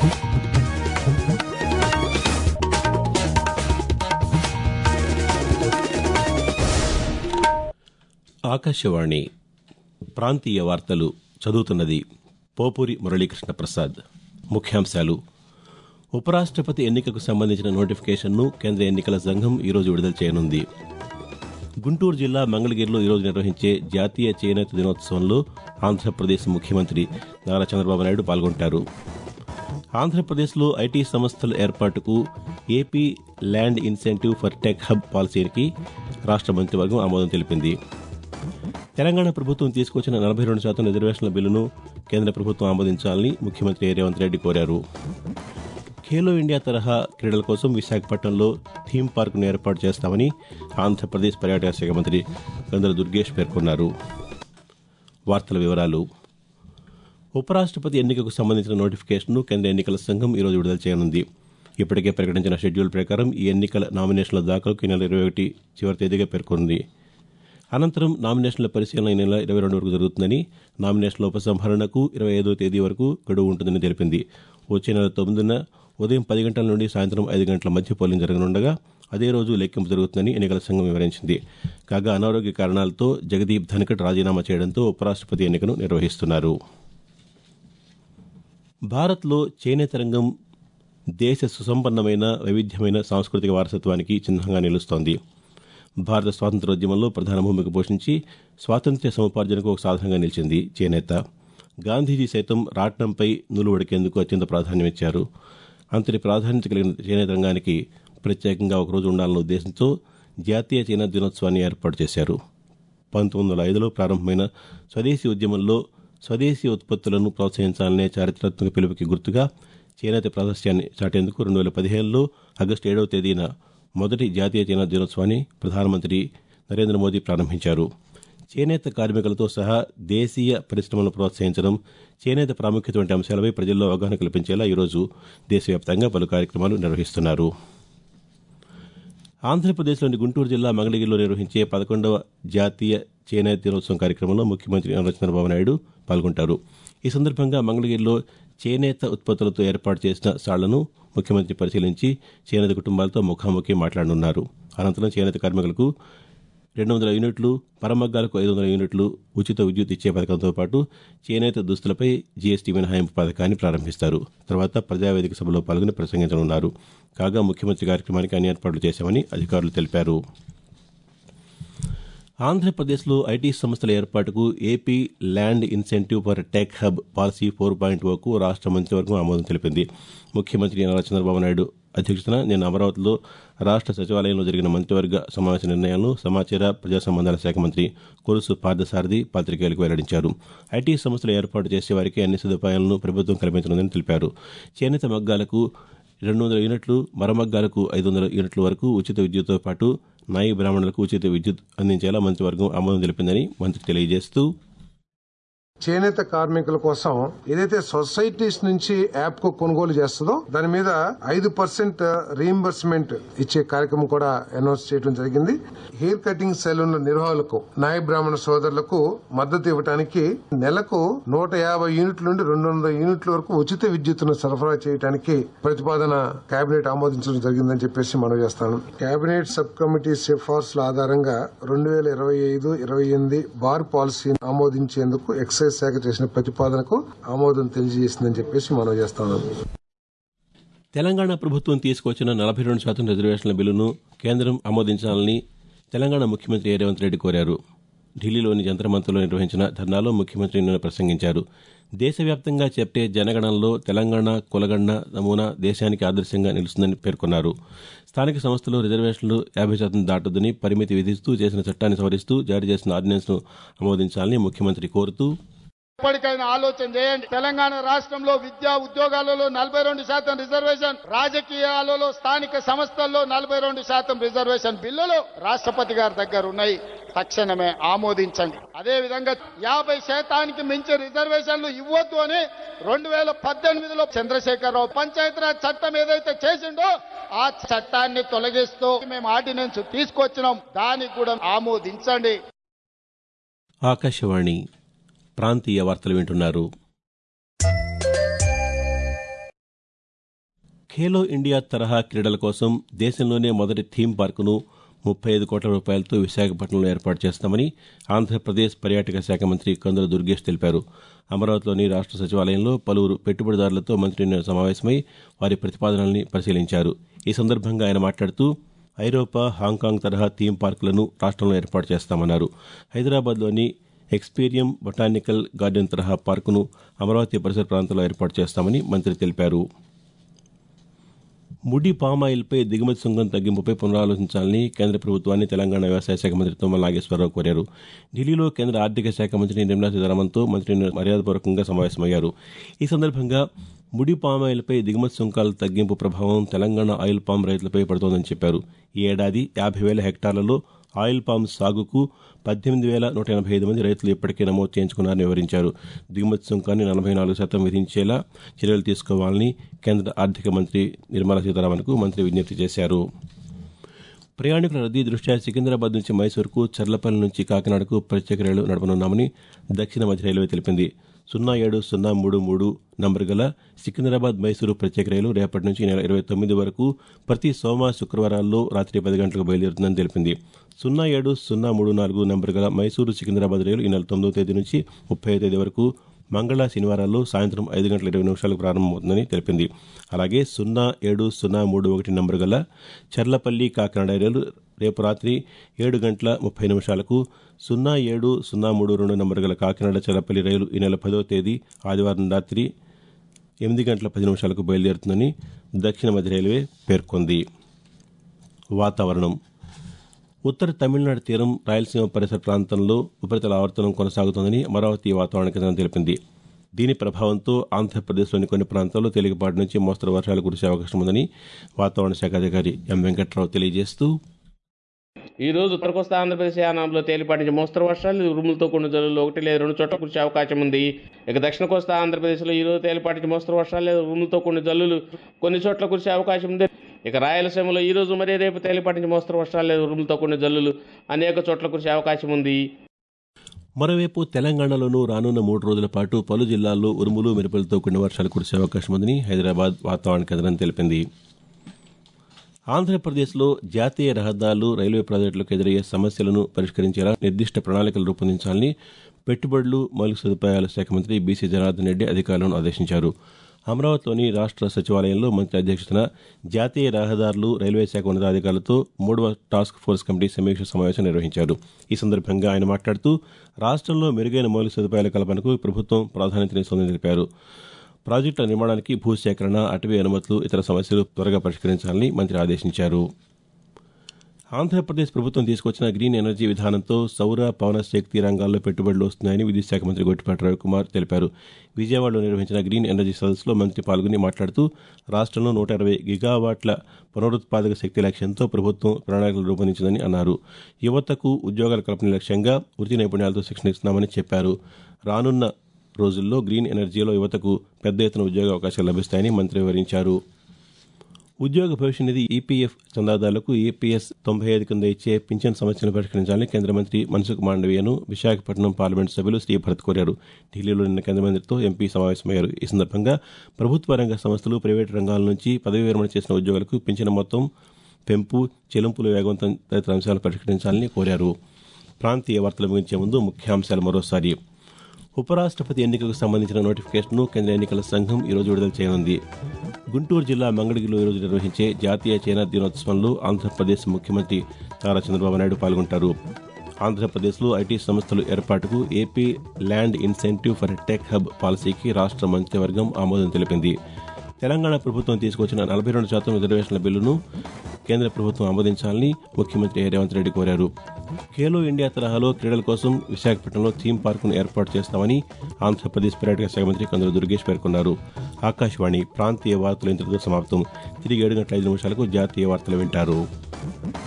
ఆకాశవాణి ప్రాంతీయ వార్తలు చదువుతున్నది పోపూరి మురళీకృష్ణ ప్రసాద్ ముఖ్యాంశాలు ఉపరాష్టపతి ఎన్నికకు సంబంధించిన నోటిఫికేషన్ను కేంద్ర ఎన్నికల సంఘం ఈరోజు విడుదల చేయనుంది గుంటూరు జిల్లా మంగళగిరిలో ఈరోజు నిర్వహించే జాతీయ చేనేత దినోత్సవంలో ఆంధ్రప్రదేశ్ ముఖ్యమంత్రి నారా చంద్రబాబు నాయుడు పాల్గొంటారు ఆంధ్రప్రదేశ్లో ఐటీ సంస్థల ఏర్పాటుకు AP land incentive for tech hub పాలసీకి రాష్ట్ర మంత్రివర్గం ఆమోదం తెలిపింది తెలంగాణ ప్రభుత్వం తీసుకొచ్చిన నలభై రెండు శాతం రిజర్వేషన్ల బిల్లును కేంద్ర ప్రభుత్వం ఆమోదించాలని ముఖ్యమంత్రి రేవంత్ రెడ్డి కోరారు ఖేలో ఇండియా తరహా క్రీడల కోసం విశాఖపట్నంలో థీమ్ పార్కును ఏర్పాటు చేస్తామని ఆంధ్రప్రదేశ్ పర్యాటక శాఖ మంత్రి గంధర దుర్గేష్ పేర్కొన్నారు వార్తల వివరాలు ఉపరాష్టపతి ఎన్నికకు సంబంధించిన నోటిఫికేషన్ను కేంద్ర ఎన్నికల సంఘం ఈరోజు విడుదల చేయనుంది ఇప్పటికే ప్రకటించిన షెడ్యూల్ ప్రకారం ఈ ఎన్నికల నామినేషన్ల దాఖలుకు ఈ నెల ఇరవై ఒకటి చివరి తేదీగా పేర్కొంది అనంతరం నామినేషన్ల పరిశీలన ఈ నెల ఇరవై రెండు వరకు జరుగుతుందని నామినేషన్ల ఉపసంహరణకు ఇరవై ఐదో తేదీ వరకు గడువు ఉంటుందని తెలిపింది వచ్చే నెల తొమ్మిదిన ఉదయం పది గంటల నుండి సాయంత్రం ఐదు గంటల మధ్య పోలింగ్ జరగనుండగా అదే రోజు లెక్కింపు జరుగుతుందని ఎన్నికల సంఘం వివరించింది కాగా అనారోగ్య కారణాలతో జగదీప్ ధన్కడ్ రాజీనామా చేయడంతో ఉపరాష్టపతి ఎన్నికను నిర్వహిస్తున్నారు భారత్లో చేనేత రంగం దేశ సుసంపన్నమైన వైవిధ్యమైన సాంస్కృతిక వారసత్వానికి చిహ్నంగా నిలుస్తోంది భారత స్వాతంత్రోద్యమంలో ప్రధాన భూమిక పోషించి స్వాతంత్ర్య సముపార్జనకు ఒక సాధనంగా నిలిచింది చేనేత గాంధీజీ సైతం రాట్నంపై నూలు వడికేందుకు అత్యంత ప్రాధాన్యమిచ్చారు అంతటి ప్రాధాన్యత కలిగిన చేనేత రంగానికి ప్రత్యేకంగా ఒకరోజు ఉండాలన్న ఉద్దేశంతో జాతీయ చేనేత దినోత్సవాన్ని ఏర్పాటు చేశారు పంతొమ్మిది వందల ఐదులో ప్రారంభమైన స్వదేశీ ఉద్యమంలో స్వదేశీ ఉత్పత్తులను ప్రోత్సహించాలనే చారిత్రాత్మక పిలుపుకి గుర్తుగా చేనేత ప్రాశస్త్యాన్ని చాటేందుకు రెండు వేల పదిహేనులో ఆగస్టు ఏడవ తేదీన మొదటి జాతీయ చేనేత దినోత్సవాన్ని ప్రధానమంత్రి నరేంద్ర మోదీ ప్రారంభించారు చేనేత కార్మికులతో సహా దేశీయ పరిశ్రమలను ప్రోత్సహించడం చేనేత ప్రాముఖ్యత వంటి అంశాలపై ప్రజల్లో అవగాహన కల్పించేలా ఈరోజు దేశవ్యాప్తంగా పలు కార్యక్రమాలు నిర్వహిస్తున్నారు ఆంధ్రప్రదేశ్లోని గుంటూరు జిల్లా మంగళగిరిలో నిర్వహించే పదకొండవ జాతీయ చేనేత దినోత్సవం కార్యక్రమంలో ముఖ్యమంత్రి నారా చంద్రబాబు నాయుడు పాల్గొంటారు ఈ సందర్భంగా మంగళగిరిలో చేనేత ఉత్పత్తులతో ఏర్పాటు చేసిన సాళ్లను ముఖ్యమంత్రి పరిశీలించి చేనేత కుటుంబాలతో ముఖాముఖి మాట్లాడనున్నారు అనంతరం చేనేత కార్మికులకు రెండు వందల యూనిట్లు పరమగ్గాలకు ఐదు వందల యూనిట్లు ఉచిత విద్యుత్ ఇచ్చే పథకంతో పాటు చేనేత దుస్తులపై జీఎస్టీ మినహాయింపు పథకాన్ని ప్రారంభిస్తారు తర్వాత ప్రజావేదిక సభలో పాల్గొని ప్రసంగించనున్నారు కాగా ముఖ్యమంత్రి కార్యక్రమానికి అన్ని ఏర్పాట్లు చేశామని అధికారులు తెలిపారు ఆంధ్రప్రదేశ్లో ఐటీ సంస్థల ఏర్పాటుకు AP land incentive for tech hub policy four point ఓకు రాష్ట్ర మంత్రివర్గం ఆమోదం తెలిపింది ముఖ్యమంత్రి నారా చంద్రబాబు నాయుడు అధ్యక్షతన నిన్న అమరావతిలో రాష్ట్ర సచివాలయంలో జరిగిన మంత్రివర్గ సమావేశ నిర్ణయాలను సమాచార ప్రజా సంబంధాల శాఖ మంత్రి కొలుసు పార్థసారథి పాతికేయులకు వెల్లడించారు ఐటీ సంస్థలు ఏర్పాటు చేసే వారికి అన్ని సదుపాయాలను ప్రభుత్వం కల్పించనుందని తెలిపారు చేనేత మగ్గాలకు రెండు వందల యూనిట్లు మరమగ్గాలకు ఐదు వందల యూనిట్ల వరకు ఉచిత విద్యుత్తో పాటు నాయి బ్రాహ్మణులకు ఉచిత విద్యుత్ అందించేలా మంత్రివర్గం ఆమోదం తెలిపిందని మంత్రి తెలియజేస్తూ చేనేత కార్మికుల కోసం ఏదైతే సొసైటీస్ నుంచి యాప్ కు కొనుగోలు చేస్తుందో దాని మీద ఐదు పర్సెంట్ రీఎంబర్స్మెంట్ ఇచ్చే కార్యక్రమం కూడా అనౌన్స్ చేయడం జరిగింది హెయిర్ కటింగ్ సెలూన్ల నిర్వాహకులకు నాయ బ్రాహ్మణ సోదరులకు మద్దతు ఇవ్వడానికి నెలకు నూట యాభై యూనిట్ల నుండి రెండు వందల యూనిట్ల వరకు ఉచిత విద్యుత్తును సరఫరా చేయడానికి ప్రతిపాదన కేబినెట్ ఆమోదించడం జరిగిందని చెప్పేసి మనం చేస్తాను కేబినెట్ సబ్ కమిటీ సిఫార్సుల ఆధారంగా రెండు వేల ఇరవై ఐదు ఇరవై ఎనిమిది బార్ పాలసీని ఆమోదించేందుకు ఎక్సైజ్ శాఖ చేసిన ప్రతిపాదనకు ఆమోదం తెలియజేసిందని చెప్పేసి మనం చేస్తాను తెలంగాణ ప్రభుత్వం తీసుకొచ్చిన నలభై రెండు శాతం రిజర్వేషన్ల బిల్లును కేంద్రం ఆమోదించాలని తెలంగాణ ముఖ్యమంత్రి రేవంత్ రెడ్డి కోరారు ఢిల్లీలోని జంతర్మంతర్లో నిర్వహించిన ధర్నాలో ముఖ్యమంత్రి నిన్న ప్రసంగించారు దేశవ్యాప్తంగా చెప్పే జనగణనలో తెలంగాణ కులగణన నమూనా దేశానికి ఆదర్శంగా నిలుస్తుందని పేర్కొన్నారు స్థానిక సంస్థలు రిజర్వేషన్లు యాభై శాతం దాటొద్దని పరిమితి విధిస్తూ చేసిన చట్టాన్ని సవరిస్తూ జారీ చేసిన ఆర్డినెన్స్ను ఆమోదించాలని ముఖ్యమంత్రి కోరుతూ ఇప్పటికైనా ఆలోచన చేయండి తెలంగాణ రాష్ట్రంలో విద్యా ఉద్యోగాలలో నలభై రెండు శాతం రిజర్వేషన్ రాజకీయాలలో స్థానిక సంస్థల్లో నలభై రెండు శాతం రిజర్వేషన్ బిల్లులు రాష్ట్రపతి గారి దగ్గర ఉన్నాయి తక్షణమే ఆమోదించండి అదే విధంగా యాభై శాతానికి మించి రిజర్వేషన్లు ఇవ్వద్దు అని రెండు వేల పద్దెనిమిదిలో చంద్రశేఖరరావు పంచాయతీరాజ్ చట్టం ఏదైతే చేసిండో ఆ చట్టాన్ని తొలగిస్తూ మేము ఆర్డినెన్స్ తీసుకొచ్చినాం దానికి కూడా ఆమోదించండి ఆకాశవాణి ప్రాంతీయ వార్తలు వింటున్నారు ఖేలో ఇండియా తరహా క్రీడల కోసం దేశంలోనే మొదటి థీమ్ పార్కును ముప్పై ఐదు కోట్ల రూపాయలతో విశాఖపట్నంలో ఏర్పాటు చేస్తామని ఆంధ్రప్రదేశ్ పర్యాటక శాఖ మంత్రి కందుల దుర్గేష్ తెలిపారు అమరావతిలోని రాష్ట్ర సచివాలయంలో పలువురు పెట్టుబడిదారులతో మంత్రి నిన్న సమావేశమై వారి ప్రతిపాదనల్ని పరిశీలించారు ఈ సందర్భంగా ఆయన మాట్లాడుతూ ఐరోపా హాంకాంగ్ తరహా థీమ్ పార్కులను రాష్ట్రంలో ఏర్పాటు చేస్తామన్నారు హైదరాబాద్లోని ఎక్స్పీరియం బొటానికల్ గార్డెన్ తరహా పార్కును అమరావతి పరిసర ప్రాంతాల్లో ఏర్పాటు చేస్తామని మంత్రి తెలిపారు ముడి పామాయిల్పై దిగుమతి సుంకం తగ్గింపుపై పునరాలోచించాలని కేంద్ర ప్రభుత్వాన్ని తెలంగాణ వ్యవసాయ శాఖ మంత్రి తుమ్మల నాగేశ్వరరావు కోరారు ఢిల్లీలో కేంద్ర ఆర్థిక శాఖ మంత్రి నిర్మలా సీతారామన్తో మంత్రి మర్యాదపూర్వకంగా సమావేశమయ్యారు ఈ సందర్భంగా ముడి పామాయిల్పై దిగుమతి సుంకాల తగ్గింపు ప్రభావం తెలంగాణ ఆయిల్ పామ్ రైతులపై పడుతోందని చెప్పారు ఈ ఏడాది యాభై వేల హెక్టార్లలో ఆయిల్ పామ్ సాగుకు పద్దెనిమిది వేల నూట ఎనభై ఐదు మంది రైతులు ఇప్పటికే నమోదు చేయించుకున్నారని వివరించారు దిగుమతి సుంకాన్ని నలభై నాలుగు శాతం విధించేలా చర్యలు తీసుకోవాలని కేంద్ర ఆర్థిక మంత్రి నిర్మలా సీతారామన్కు మంత్రి విజ్ఞప్తి చేశారు ప్రయాణికుల రద్దీ దృష్ట్యా సికింద్రాబాద్ నుంచి మైసూరుకు చర్లపల్లి నుంచి కాకినాడకు ప్రత్యేక రైలు నడపనున్నామని దక్షిణ మధ్య రైల్వే తెలిపింది సున్నా ఏడు సున్నా మూడు మూడు నంబర్ గల సికింద్రాబాద్ మైసూరు ప్రత్యేక రైలు రేపటి నుంచి ఈ నెల ఇరవై తొమ్మిది వరకు ప్రతి సోమ శుక్రవారాల్లో రాత్రి పది గంటలకు బయలుదేరుతుందని తెలిపింది సున్నా ఏడు సున్నా మూడు నాలుగు నంబర్ గల మైసూరు సికింద్రాబాద్ రైలు ఈ నెల తొమ్మిదో తేదీ నుంచి ముప్పై తేదీ వరకు మంగళ శనివారాల్లో సాయంత్రం ఐదు గంటల ఇరవై నిమిషాలకు ప్రారంభమవుతుందని తెలిపింది అలాగే సున్నా ఏడు సున్నా మూడు ఒకటి నంబర్ గల చర్లపల్లి కాకినాడ రైలు రేపు రాత్రి ఏడు గంటల ముప్పై నిమిషాలకు సున్నా ఏడు సున్నా మూడు రెండు నంబర్ గల కాకినాడ చర్లపల్లి రైలు ఈ నెల పదో తేదీ ఆదివారం రాత్రి ఎనిమిది గంటల పది నిమిషాలకు బయలుదేరుతుందని దక్షిణ మధ్య రైల్వే పేర్కొంది వాతావరణం ఉత్తర తమిళనాడు తీరం రాయలసీమ పరిసర ప్రాంతంలో ఉపరితల ఆవర్తనం కొనసాగుతోందని అమరావతి వాతావరణ కేంద్రం తెలిపింది దీని ప్రభావంతో ఆంధ్రప్రదేశ్లోని కొన్ని ప్రాంతాల్లో తేలికపాటి నుంచి మోస్తరు వర్షాలు కురిసే అవకాశం ఉందని వాతావరణ శాఖ అధికారి ఎం వెంకట్రావు తెలియజేస్తూ ఈ రోజు ఉత్తర కోస్తా ఆంధ్రప్రదేశ్ యానాంలో తేలిపాటి నుంచి మోస్తరు వర్షాలు ఉరుములతో కొన్ని జల్లులు ఒకటి లేదా రెండు చోట్ల కురిసే అవకాశం ఉంది ఇక దక్షిణ కోస్తా ఆంధ్రప్రదేశ్లో ఈ రోజు తేలిపాటి నుంచి మోస్తరు వర్షాలు లేదా ఉరుములతో కొన్ని జల్లులు కొన్ని చోట్ల కురిసే అవకాశం ఉంది ఇక రాయలసీమలో ఈ రోజు మరియు రేపు తేలిపాటి నుంచి మోస్తరు వర్షాలు లేదా ఉరుములతో కొన్ని జల్లులు అనేక చోట్ల కురిసే అవకాశం ఉంది మరోవైపు తెలంగాణలోనూ రానున్న మూడు రోజుల పాటు పలు జిల్లాల్లో ఉరుములు మెరుపులతో కొన్ని వర్షాలు కురిసే అవకాశం ఉందని హైదరాబాద్ వాతావరణ కేంద్రం తెలిపింది ఆంధ్రప్రదేశ్లో జాతీయ రహదారులు రైల్వే ప్రాజెక్టులకు ఎదురయ్యే సమస్యలను పరిష్కరించేలా నిర్దిష్ట ప్రణాళికలు రూపొందించాలని పెట్టుబడులు మౌలిక సదుపాయాల శాఖ మంత్రి బీసీ జనార్దన్ రెడ్డి అధికారులను ఆదేశించారు అమరావతిలోని రాష్ట్ర సచివాలయంలో మంత్రి అధ్యక్షతన జాతీయ రహదారులు రైల్వే శాఖ ఉన్నతాధికారులతో మూడవ టాస్క్ ఫోర్స్ కమిటీ సమీక్ష సమావేశం నిర్వహించారు ఈ సందర్భంగా ఆయన మాట్లాడుతూ రాష్ట్రంలో మెరుగైన మౌలిక సదుపాయాల కల్పనకు ప్రభుత్వం ప్రాధాన్యతనిస్తోందని తెలిపారు ప్రాజెక్టుల నిర్మాణానికి భూసేకరణ అటవీ అనుమతులు ఇతర సమస్యలు త్వరగా పరిష్కరించాలని మంత్రి ఆదేశించారు ఆంధ్రప్రదేశ్ ప్రభుత్వం తీసుకొచ్చిన గ్రీన్ ఎనర్జీ విధానంతో సౌర పవన శక్తి రంగాల్లో పెట్టుబడులు వస్తున్నాయని విద్యుత్ శాఖ మంత్రి గొట్టిపాటి రవికుమార్ తెలిపారు విజయవాడలో నిర్వహించిన గ్రీన్ ఎనర్జీ సదస్సులో మంత్రి పాల్గొని మాట్లాడుతూ రాష్ట్రంలో నూట ఇరవై గిగావాట్ల పునరుత్పాదక శక్తి లక్ష్యంతో ప్రభుత్వం ప్రణాళికలు రూపొందించిందని అన్నారు యువతకు ఉద్యోగాల కల్పన లక్ష్యంగా వృత్తి నైపుణ్యాలతో శిక్షణ ఇస్తున్నామని చెప్పారు రానున్న రోజుల్లో గ్రీన్ ఎనర్జీలో యువతకు పెద్ద ఎత్తున ఉద్యోగ అవకాశాలు లభిస్తాయని మంత్రి వివరించారు ఉద్యోగ భవిష్య నిధి ఈపీఎఫ్ చందాదారులకు ఈపీఎస్ తొంభై ఐదు కింద ఇచ్చే పింఛన్ సమస్యను పరిష్కరించాలని కేంద్ర మంత్రి మన్సుఖ్ మాండవీయను విశాఖపట్నం పార్లమెంటు సభ్యులు శ్రీభరత్ కోరారు ఢిల్లీలో నిన్న కేంద్ర మంత్రితో ఎంపీ సమావేశమయ్యారు ఈ సందర్భంగా ప్రభుత్వ రంగ సంస్థలు ప్రైవేటు రంగాల నుంచి పదవి విరమణ చేసిన ఉద్యోగులకు పింఛన్ మొత్తం పెంపు చెల్లింపులు వేగవంతం తదితర అంశాలు పరిష్కరించాలని కోరారు ప్రాంతీయ వార్తలు ముగించే ముందు ముఖ్యాంశాలు మరోసారి ఉపరాష్ట్రపతి ఎన్నికలకు సంబంధించిన నోటిఫికేషన్ను కేంద్ర ఎన్నికల సంఘం ఈరోజు విడుదల చేయనుంది గుంటూరు జిల్లా మంగళగిరిలో ఈరోజు నిర్వహించే జాతీయ చైనా దినోత్సవంలో ఆంధ్రప్రదేశ్ ముఖ్యమంత్రి నారా చంద్రబాబు నాయుడు పాల్గొంటారు ఆంధ్రప్రదేశ్లో ఐటీ సంస్థలు ఏర్పాటుకు AP land incentive for tech hub పాలసీకి రాష్ట్ర మంత్రివర్గం ఆమోదం తెలిపింది తెలంగాణ ప్రభుత్వం తీసుకొచ్చిన నలభై రెండు శాతం రిజర్వేషన్ల బిల్లును కేంద్ర ప్రభుత్వం ఆమోదించాలని ముఖ్యమంత్రి రేవంత్ రెడ్డి కోరారు ఖేలో ఇండియా తరహాలో క్రీడల కోసం విశాఖపట్నంలో థీమ్ పార్కును ఏర్పాటు చేస్తామని ఆంధ్రప్రదేశ్ పర్యాటక శాఖ మంత్రి కందుల దుర్గేష్ పేర్కొన్నారు ఆకాశవాణి ప్రాంతీయ వార్తలు ఇంతటితో సమాప్తం తిరిగి ఏడు గంటల ఐదు నిమిషాలకు జాతీయ వార్తలు వింటారు